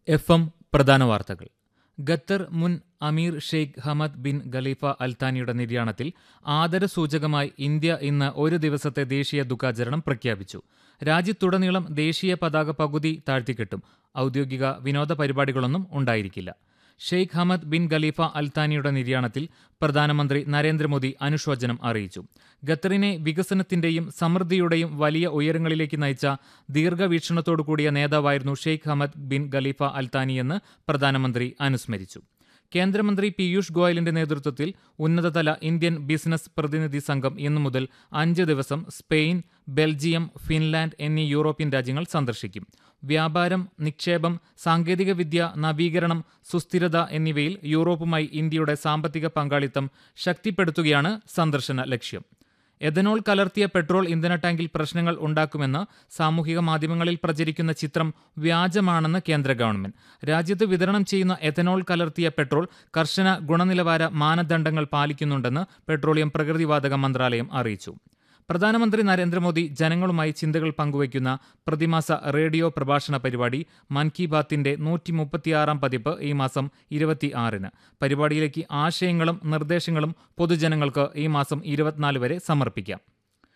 F M പ്രധാന വാർത്തകൾ Qatar മുൻ അമീർ ഷെയ്ഖ് ഹമദ് ബിൻ ഖലീഫ അൽത്താനിയുടെ നിര്യാണത്തിൽ ആദരസൂചകമായി ഇന്ത്യ ഇന്ന് ഒരു ദിവസത്തെ ദേശീയ ദുഃഖാചരണം പ്രഖ്യാപിച്ചു രാജ്യത്തുടനീളം ദേശീയ പതാക പകുതി താഴ്ത്തിക്കെട്ടും ഔദ്യോഗിക വിനോദ പരിപാടികളൊന്നും ഉണ്ടായിരിക്കില്ല ഷെയ്ഖ് ഹമദ് ബിൻ ഖലീഫ അൽത്താനിയുടെ നിര്യാണത്തിൽ പ്രധാനമന്ത്രി നരേന്ദ്രമോദി അനുശോചനം അറിയിച്ചു ഖത്തറിനെ വികസനത്തിന്റെയും സമൃദ്ധിയുടെയും വലിയ ഉയരങ്ങളിലേക്ക് നയിച്ച ദീർഘവീക്ഷണത്തോടുകൂടിയ നേതാവായിരുന്നു ഷെയ്ഖ് ഹമദ് ബിൻ ഖലീഫ അൽത്താനിയെന്ന് പ്രധാനമന്ത്രി അനുസ്മരിച്ചു കേന്ദ്രമന്ത്രി പീയൂഷ് ഗോയലിന്റെ നേതൃത്വത്തിൽ ഉന്നതതല ഇന്ത്യൻ ബിസിനസ് പ്രതിനിധി സംഘം ഇന്നു മുതൽ അഞ്ച് ദിവസം സ്പെയിൻ ബെൽജിയം ഫിൻലാൻഡ് എന്നീ യൂറോപ്യൻ രാജ്യങ്ങൾ സന്ദർശിക്കും വ്യാപാരം നിക്ഷേപം സാങ്കേതികവിദ്യ നവീകരണം സുസ്ഥിരത എന്നിവയിൽ യൂറോപ്പുമായി ഇന്ത്യയുടെ സാമ്പത്തിക പങ്കാളിത്തം ശക്തിപ്പെടുത്തുകയാണ് സന്ദർശന ലക്ഷ്യം എഥനോൾ കലർത്തിയ പെട്രോൾ ഇന്ധന ടാങ്കിൽ പ്രശ്നങ്ങൾ ഉണ്ടാക്കുമെന്ന് സാമൂഹിക മാധ്യമങ്ങളിൽ പ്രചരിക്കുന്ന ചിത്രം വ്യാജമാണെന്ന് കേന്ദ്ര ഗവൺമെന്റ് രാജ്യത്ത് വിതരണം ചെയ്യുന്ന എഥനോൾ കലർത്തിയ പെട്രോൾ കർശന ഗുണനിലവാര മാനദണ്ഡങ്ങൾ പാലിക്കുന്നുണ്ടെന്ന് പെട്രോളിയം പ്രകൃതിവാതക മന്ത്രാലയം അറിയിച്ചു പ്രധാനമന്ത്രി നരേന്ദ്രമോദി ജനങ്ങളുമായി ചിന്തകൾ പങ്കുവയ്ക്കുന്ന പ്രതിമാസ റേഡിയോ പ്രഭാഷണ പരിപാടി മൻ കി ബാത്തിന്റെ നൂറ്റി മുപ്പത്തിയാറാം പതിപ്പ് ഈ മാസം ഇരുപത്തി ആറിന് പരിപാടിയിലേക്ക് ആശയങ്ങളും നിർദ്ദേശങ്ങളും പൊതുജനങ്ങൾക്ക് ഈ മാസം ഇരുപത്തിനാല് വരെ സമർപ്പിക്കാം